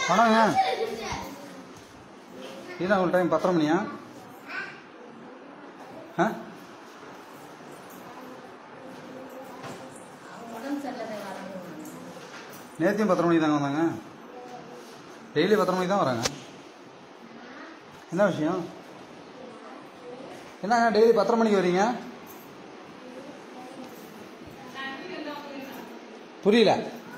வணங்க இதுதான் உங்களுக்கு டைம் பத்தரை மணியா ஆ நேத்தியும் பத்தரை மணிக்கு தாங்க வந்தாங்க டெய்லி பத்தரை மணிக்கு தான் வராங்க என்ன விஷயம் என்னங்க டெய்லி பத்தரை மணிக்கு வரீங்க புரியல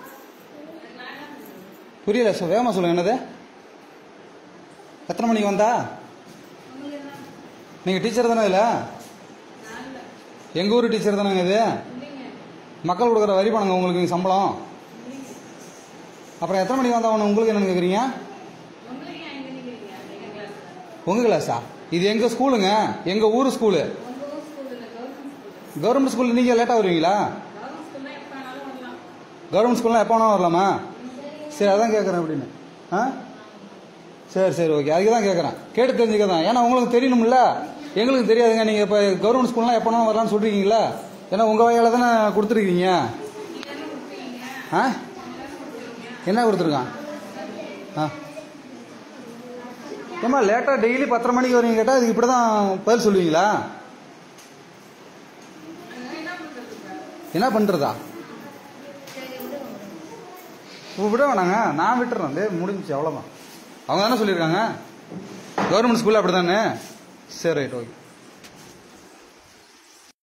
புரியல சார் வேகமாக சொல்லுங்க என்னது எத்தனை மணிக்கு வந்தா நீங்கள் டீச்சர் தானே இதில் எங்கள் ஊர் டீச்சர் தானேங்க இது மக்கள் கொடுக்குற வரி பணங்க உங்களுக்கு இங்க சம்பளம் அப்புறம் எத்தனை மணிக்கு வந்தா உங்களுக்கு என்னன்னு கேட்குறீங்க உங்கள் கிளாஸா இது எங்கள் ஸ்கூலுங்க எங்கள் ஊர் ஸ்கூலு கவர்மெண்ட் ஸ்கூலில் நீங்கள் லேட்டாக வருவீங்களா கவர்மெண்ட் ஸ்கூல்லாம் எப்போ வேணாலும் வரலாமா சரி அதான் கேட்குறேன் அப்படின்னு ஆ சரி சரி ஓகே அதுக்கு தான் கேட்குறேன் கேட்டு தெரிஞ்சுக்க தான் ஏன்னா உங்களுக்கு தெரியணும்ல எங்களுக்கு தெரியாதுங்க நீங்கள் இப்போ கவர்மெண்ட் ஸ்கூல்லாம் எப்போ வேணாலும் வரலாம்னு சொல்லிருக்கீங்களா ஏன்னா உங்கள் வகையில் தானே கொடுத்துருக்கீங்க ஆ என்ன கொடுத்துருக்கான் ஆ ஏம்மா லேட்டாக டெய்லி பத்தரை மணிக்கு வரீங்க கேட்டால் இதுக்கு இப்படி தான் பதில் சொல்லுவீங்களா என்ன பண்ணுறதா விட வேணாங்க நான் விட்டுறேன் வந்து முடிஞ்சிச்சு அவ்வளோதான் அவங்க தானே சொல்லியிருக்காங்க கவர்மெண்ட் ஸ்கூலில் அப்படி தானே சரி ரைட் ஓகே